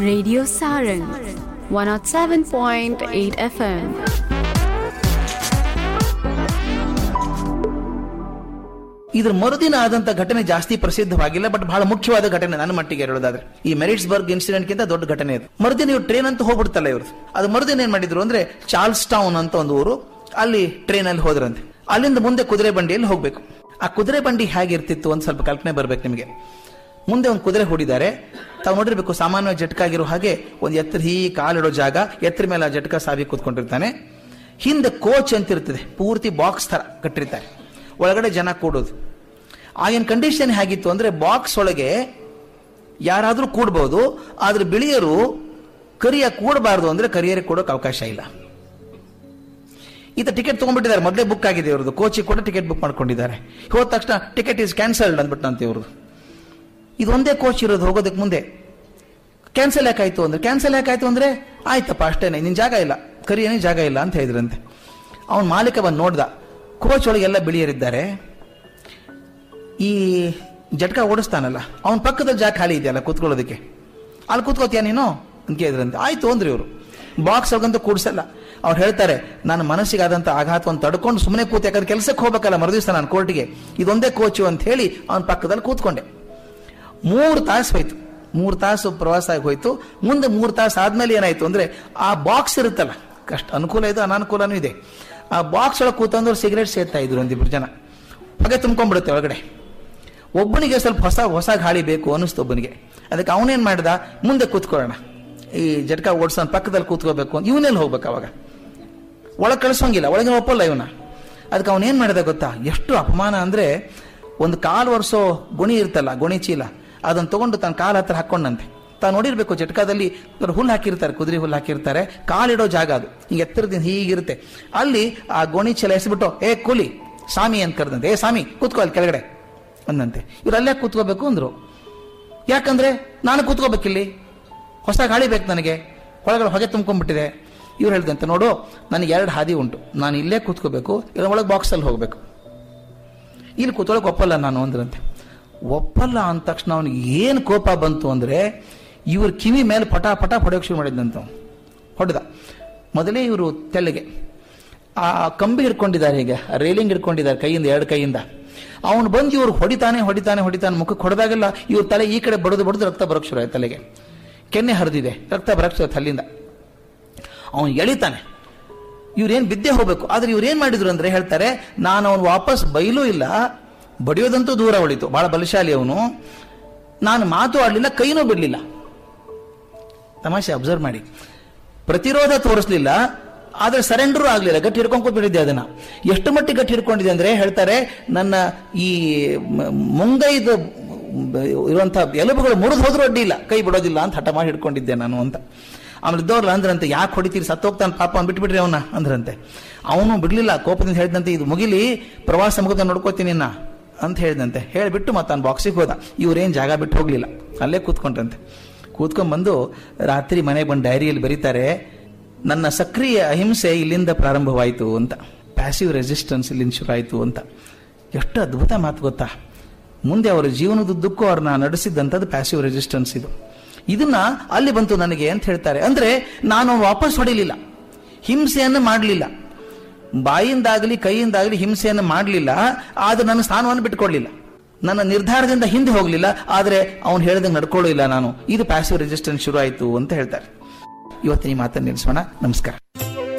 Radio Saran 107.8 FM. ಇದ್ರ ಮರುದಿನ ಆದಂತ ಘಟನೆ ಜಾಸ್ತಿ ಪ್ರಸಿದ್ಧವಾಗಿಲ್ಲ ಬಟ್ ಬಹಳ ಮುಖ್ಯವಾದ ಘಟನೆ ನನ್ನ ಮಟ್ಟಿಗೆ ಹೇಳೋದಾದ್ರೆ ಈ ಮೆರಿಟ್ಸ್ ಬರ್ಗ್ ಇನ್ಸಿಡೆಂಟ್ ಗಿಂತ ದೊಡ್ಡ ಘಟನೆ ಇದು ಮರುದಿನ ಇವ್ರು ಟ್ರೈನ್ ಅಂತ ಹೋಗ್ಬಿಡ್ತಲ್ಲ ಇವ್ರದ್ದು ಅದು ಮರುದಿನ ಏನ್ ಮಾಡಿದ್ರು ಅಂದ್ರೆ ಚಾರ್ಲ್ಸ್ ಟೌನ್ ಅಂತ ಒಂದು ಊರು ಅಲ್ಲಿ ಟ್ರೈನ್ ಅಲ್ಲಿ ಹೋದ್ರಂತೆ ಅಲ್ಲಿಂದ ಮುಂದೆ ಕುದುರೆ ಬಂಡಿಯಲ್ಲಿ ಹೋಗ್ಬೇಕು ಆ ಕುದುರೆ ಬಂಡಿ ಹೇಗಿರ್ತಿತ್ತು ಅಂತ ಸ್ವಲ್ಪ ಕಲ್ಪನೆ ಬರ್ಬೇಕು ನಿಮಗೆ ಮುಂದೆ ಒಂದು ಕುದುರೆ ಹೂಡಿದ್ದಾರೆ ತಾವು ನೋಡಿರ್ಬೇಕು ಸಾಮಾನ್ಯ ಜಟ್ಕ ಆಗಿರೋ ಹಾಗೆ ಒಂದು ಎತ್ತರ ಹೀ ಕಾಲಿಡೋ ಜಾಗ ಎತ್ತರ ಮೇಲೆ ಆ ಜಟ್ಕ ಸಾವಿ ಕೂತ್ಕೊಂಡಿರ್ತಾನೆ ಹಿಂದೆ ಕೋಚ್ ಅಂತ ಇರ್ತದೆ ಪೂರ್ತಿ ಬಾಕ್ಸ್ ತರ ಕಟ್ಟಿರ್ತಾರೆ ಒಳಗಡೆ ಜನ ಕೂಡೋದು ಆಗಿನ ಕಂಡೀಷನ್ ಹೇಗಿತ್ತು ಅಂದ್ರೆ ಬಾಕ್ಸ್ ಒಳಗೆ ಯಾರಾದ್ರೂ ಕೂಡ್ಬೋದು ಆದ್ರೆ ಬಿಳಿಯರು ಕರಿಯ ಕೂಡಬಾರ್ದು ಅಂದ್ರೆ ಕರಿಯರಿಗೆ ಕೊಡೋಕೆ ಅವಕಾಶ ಇಲ್ಲ ಈತ ಟಿಕೆಟ್ ತಗೊಂಡ್ಬಿಟ್ಟಿದ್ದಾರೆ ಮೊದಲೇ ಬುಕ್ ಆಗಿದೆ ಇವ್ರದ್ದು ಕೋಚಿಗೆ ಕೂಡ ಟಿಕೆಟ್ ಬುಕ್ ಮಾಡ್ಕೊಂಡಿದ್ದಾರೆ ಹೋದ ತಕ್ಷಣ ಟಿಕೆಟ್ ಇಸ್ ಕ್ಯಾನ್ಸಲ್ಡ್ ಅಂದ್ಬಿಟ್ಟಂತೆ ಇವ್ರದ್ದು ಇದೊಂದೇ ಕೋಚ್ ಇರೋದು ಹೋಗೋದಕ್ಕೆ ಮುಂದೆ ಕ್ಯಾನ್ಸಲ್ ಯಾಕಾಯ್ತು ಅಂದ್ರೆ ಕ್ಯಾನ್ಸಲ್ ಯಾಕಾಯ್ತು ಅಂದ್ರೆ ಆಯ್ತಪ್ಪ ಅಷ್ಟೇನೆ ನಿನ್ ಜಾಗ ಇಲ್ಲ ಕರಿಯನೇ ಜಾಗ ಇಲ್ಲ ಅಂತ ಹೇಳಿದ್ರಂತೆ ಅವನ್ ಮಾಲೀಕ ಬಂದು ನೋಡ್ದ ಕೋಚ್ ಒಳಗೆ ಎಲ್ಲ ಬಿಳಿಯರಿದ್ದಾರೆ ಈ ಜಟ್ಕ ಓಡಿಸ್ತಾನಲ್ಲ ಅವನ ಪಕ್ಕದಲ್ಲಿ ಜಾಗ ಖಾಲಿ ಇದೆಯಲ್ಲ ಕೂತ್ಕೊಳ್ಳೋದಕ್ಕೆ ಅಲ್ಲಿ ಕೂತ್ಕೋತೀಯ ನೀನು ಅಂತ ಕೇಳಿದ್ರಂತೆ ಆಯ್ತು ಅಂದ್ರಿ ಇವರು ಬಾಕ್ಸ್ ಒಳಗಂತೂ ಕೂಡ್ಸಲ್ಲ ಅವ್ರು ಹೇಳ್ತಾರೆ ನನ್ನ ಮನಸ್ಸಿಗಾದಂತ ಆಘಾತವನ್ನು ತಡ್ಕೊಂಡು ಸುಮ್ಮನೆ ಕೂತು ಯಾಕಂದ್ರೆ ಕೆಲಸಕ್ಕೆ ಹೋಗ್ಬೇಕಲ್ಲ ಮರುದಿವಸ ನಾನು ಕೋರ್ಟಿಗೆ ಇದೊಂದೇ ಕೋಚು ಅಂತ ಹೇಳಿ ಅವನ ಪಕ್ಕದಲ್ಲಿ ಕೂತ್ಕೊಂಡೆ ಮೂರು ತಾಸು ಹೋಯ್ತು ಮೂರು ತಾಸು ಪ್ರವಾಸ ಆಗಿ ಹೋಯ್ತು ಮುಂದೆ ಮೂರು ತಾಸು ಆದ್ಮೇಲೆ ಏನಾಯ್ತು ಅಂದ್ರೆ ಆ ಬಾಕ್ಸ್ ಇರುತ್ತಲ್ಲ ಕಷ್ಟ ಅನುಕೂಲ ಇದೆ ಅನಾನುಕೂಲನೂ ಇದೆ ಆ ಬಾಕ್ಸ್ ಒಳಗೆ ಕೂತಂದ್ರೆ ಸಿಗರೇಟ್ ಸೇರ್ತಾ ಇದ್ರು ಒಂದಿಬ್ರು ಜನ ಹೊಗೆ ತುಂಬ್ಕೊಂಡ್ಬಿಡುತ್ತೆ ಒಳಗಡೆ ಒಬ್ಬನಿಗೆ ಸ್ವಲ್ಪ ಹೊಸ ಹೊಸ ಗಾಳಿ ಬೇಕು ಅನ್ನಿಸ್ತು ಒಬ್ಬನಿಗೆ ಅದಕ್ಕೆ ಅವನೇನ್ ಮಾಡ್ದ ಮುಂದೆ ಕೂತ್ಕೊಳ್ಳೋಣ ಈ ಜಟ್ಕ ಓಡಿಸೋನ್ ಪಕ್ಕದಲ್ಲಿ ಕೂತ್ಕೋಬೇಕು ಅಂತ ಇವನೆಲ್ಲಿ ಹೋಗ್ಬೇಕು ಅವಾಗ ಒಳಗೆ ಕಳಿಸೋಂಗಿಲ್ಲ ಒಳಗೆ ಒಪ್ಪಲ್ಲ ಇವನ ಅದಕ್ಕೆ ಅವನೇನ್ ಮಾಡಿದ ಗೊತ್ತಾ ಎಷ್ಟು ಅಪಮಾನ ಅಂದ್ರೆ ಒಂದು ಕಾಲು ವರ್ಷೋ ಗುಣಿ ಇರ್ತಲ್ಲ ಗುಣಿ ಚೀಲ ಅದನ್ನ ತಗೊಂಡು ತನ್ನ ಕಾಲ ಹತ್ರ ಹಾಕೊಂಡಂತೆ ತಾನು ನೋಡಿರ್ಬೇಕು ಜಟ್ಕಾದಲ್ಲಿ ಹುಲ್ಲು ಹಾಕಿರ್ತಾರೆ ಕುದುರೆ ಹುಲ್ಲು ಹಾಕಿರ್ತಾರೆ ಕಾಲಿಡೋ ಜಾಗ ಅದು ಹಿಂಗೆ ಎತ್ತರದಿಂದ ಹೀಗಿರುತ್ತೆ ಅಲ್ಲಿ ಆ ಗೋಣಿ ಚೀಲ ಎಸ್ಬಿಟ್ಟು ಏ ಕೂಲಿ ಸ್ವಾಮಿ ಅಂತ ಕರೆದಂತೆ ಏ ಸ್ವಾಮಿ ಕೂತ್ಕೋ ಅಲ್ಲಿ ಕೆಳಗಡೆ ಅಂದಂತೆ ಇವ್ರು ಅಲ್ಲೇ ಕೂತ್ಕೋಬೇಕು ಅಂದ್ರು ಯಾಕಂದ್ರೆ ನಾನು ಕೂತ್ಕೋಬೇಕಿಲ್ಲಿ ಹೊಸ ಗಾಳಿ ಬೇಕು ನನಗೆ ಒಳಗಡೆ ಹೊಗೆ ತುಂಬ್ಕೊಂಡ್ಬಿಟ್ಟಿದೆ ಇವ್ರು ಹೇಳ್ದಂತೆ ನೋಡು ನನಗೆ ಎರಡು ಹಾದಿ ಉಂಟು ನಾನು ಇಲ್ಲೇ ಕೂತ್ಕೋಬೇಕು ಇಲ್ಲ ಒಳಗೆ ಬಾಕ್ಸಲ್ಲಿ ಹೋಗ್ಬೇಕು ಇಲ್ಲಿ ಕೂತ್ಕೊಳಕ್ ಒಪ್ಪಲ್ಲ ನಾನು ಅಂದ್ರಂತೆ ಒಪ್ಪಲ್ಲ ಅಂದ ತಕ್ಷಣ ಅವನಿಗೆ ಏನು ಕೋಪ ಬಂತು ಅಂದ್ರೆ ಇವ್ರ ಕಿವಿ ಮೇಲೆ ಪಟ ಪಟ ಹೊಡೆಯೋಕೆ ಶುರು ಮಾಡಿದ್ದಂತ ಅವ್ನು. ಹೊಡೆದ ಮೊದಲೇ ಇವರು ತೆಲೆಗೆ ಆ ಕಂಬಿ ಹಿಡ್ಕೊಂಡಿದ್ದಾರೆ ಈಗ ರೇಲಿಂಗ್ ಹಿಡ್ಕೊಂಡಿದ್ದಾರೆ ಕೈಯಿಂದ ಎರಡು ಕೈಯಿಂದ ಅವನು ಬಂದು ಇವ್ರು ಹೊಡಿತಾನೆ ಹೊಡಿತಾನೆ ಹೊಡಿತಾನೆ ಮುಖಕ್ಕೆ ಹೊಡೆದಾಗೆಲ್ಲ ಇವ್ರ ತಲೆ ಈ ಕಡೆ ಬಡದು ಬಡದು ರಕ್ತ ಬರೋಕ್ ಶುರು ಆಯ್ತು ತಲೆಗೆ ಕೆನ್ನೆ ಹರಿದಿದೆ ರಕ್ತ ಬರಕ್ ಶುರು ಆಯ್ತು ಅಲ್ಲಿಂದ ಅವನು ಎಳಿತಾನೆ ಇವ್ರೇನ್ ಬಿದ್ದೆ ಹೋಗ್ಬೇಕು ಆದ್ರೆ ಇವ್ರೇನ್ ಮಾಡಿದ್ರು ಅಂದ್ರೆ ಹೇಳ್ತಾರೆ ನಾನು ಅವನು ವಾಪಸ್ ಬೈಲೂ ಇಲ್ಲ ಬಡಿಯೋದಂತೂ ದೂರ ಉಳಿತು ಬಹಳ ಬಲಶಾಲಿ ಅವನು ನಾನು ಮಾತು ಆಡ್ಲಿಲ್ಲ ಕೈನೂ ಬಿಡ್ಲಿಲ್ಲ ತಮಾಷೆ ಅಬ್ಸರ್ವ್ ಮಾಡಿ ಪ್ರತಿರೋಧ ತೋರಿಸ್ಲಿಲ್ಲ ಆದ್ರೆ ಸರೆಂಡರ್ ಆಗ್ಲಿಲ್ಲ ಗಟ್ಟಿ ಹಿಡ್ಕೊಂಡು ಕೂತ್ಬಿಟ್ಟಿದ್ದೆ ಅದನ್ನ ಎಷ್ಟು ಮಟ್ಟಿಗೆ ಗಟ್ಟಿ ಹಿಡ್ಕೊಂಡಿದೆ ಅಂದ್ರೆ ಹೇಳ್ತಾರೆ ನನ್ನ ಈ ಮ- ಮುಂಗೈದ ಇರುವಂತ ಎಲುಬುಗಳು ಮುರಿದು ಹೋದ್ರೂ ಅಡ್ಡಿ ಇಲ್ಲ ಕೈ ಬಿಡೋದಿಲ್ಲ ಅಂತ ಹಠ ಮಾಡಿ ಹಿಡ್ಕೊಂಡಿದ್ದೆ ನಾನು ಅಂತ ಆಮೇಲೆ ಇದ್ದವ್ರಲ್ಲ ಅಂದ್ರಂತೆ ಯಾಕೆ ಹೊಡಿತೀರಿ ಸತ್ತೋಗ್ತಾನೆ ಪಾಪ ಅವ್ನು ಬಿಟ್ಬಿಟ್ರಿ ಅವನ ಅಂದ್ರಂತೆ ಅವನು ಬಿಡ್ಲಿಲ್ಲ ಕೋಪದಿಂದ ಹೇಳಿದಂತೆ ಇದು ಮುಗಿಲಿ ಪ್ರವಾಸ ಮುಗಿದ ನೋಡ್ಕೋತೀನಿ ನಾ ಅಂತ ಹೇಳಿದಂತೆ ಹೇಳಿಬಿಟ್ಟು ಮತ್ತೆ ಅವ್ನು ಬಾಕ್ಸಿಗೆ ಹೋದ ಇವ್ರೇನ್ ಜಾಗ ಬಿಟ್ಟು ಹೋಗ್ಲಿಲ್ಲ ಅಲ್ಲೇ ಕೂತ್ಕೊಂಡ್ರಂತೆ ಕೂತ್ಕೊಂಡ್ಬಂದು ರಾತ್ರಿ ಮನೆಗೆ ಬಂದು ಡೈರಿಯಲ್ಲಿ ಬರೀತಾರೆ ನನ್ನ ಸಕ್ರಿಯ ಅಹಿಂಸೆ ಇಲ್ಲಿಂದ ಪ್ರಾರಂಭವಾಯಿತು ಅಂತ ಪ್ಯಾಸಿವ್ ರೆಸಿಸ್ಟೆನ್ಸ್ ಇಲ್ಲಿಂದ ಶುರು ಆಯಿತು ಅಂತ ಎಷ್ಟು ಅದ್ಭುತ ಮಾತು ಗೊತ್ತಾ ಮುಂದೆ ಅವರ ಜೀವನದುದ್ದಕ್ಕೂ ಅವ್ರನ್ನ ನಡೆಸಿದ್ದಂಥದ್ದು ಪ್ಯಾಸಿವ್ ರೆಸಿಸ್ಟೆನ್ಸ್ ಇದು ಇದನ್ನ ಅಲ್ಲಿ ಬಂತು ನನಗೆ ಅಂತ ಹೇಳ್ತಾರೆ ಅಂದ್ರೆ ನಾನು ವಾಪಸ್ ಹೊಡಿಲಿಲ್ಲ ಹಿಂಸೆಯನ್ನು ಮಾಡಲಿಲ್ಲ ಬಾಯಿಂದಾಗಲಿ ಕೈಯಿಂದಾಗಲಿ ಹಿಂಸೆಯನ್ನು ಮಾಡಲಿಲ್ಲ ಆದ್ರೆ ನನ್ನ ಸ್ಥಾನವನ್ನು ಬಿಟ್ಕೊಡ್ಲಿಲ್ಲ ನನ್ನ ನಿರ್ಧಾರದಿಂದ ಹಿಂದೆ ಹೋಗಲಿಲ್ಲ ಆದ್ರೆ ಅವನು ಹೇಳಿದಂಗೆ ನಡ್ಕೊಳ್ಳಿಲ್ಲ ನಾನು ಇದು ಪ್ಯಾಸಿವ್ ರೆಸಿಸ್ಟೆನ್ಸ್ ಶುರು ಆಯಿತು ಅಂತ ಹೇಳ್ತಾರೆ ಇವತ್ತಿನ ಈ ಮಾತನ್ನು ನಿಲ್ಲಿಸೋಣ ನಮಸ್ಕಾರ